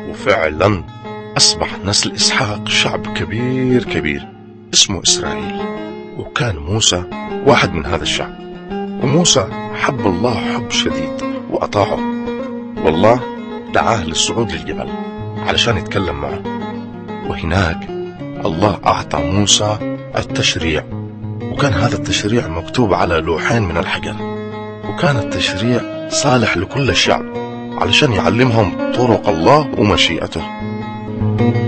وفعلا أصبح نسل إسحاق شعب كبير كبير اسمه إسرائيل وكان موسى واحد من هذا الشعب وموسى حب الله حب شديد وأطاعه والله دعاه للصعود للجبل علشان يتكلم معه وهناك الله أعطى موسى التشريع وكان هذا التشريع مكتوب على لوحين من الحجر وكان التشريع صالح لكل الشعب علشان يعلمهم طرق الله ومشيئته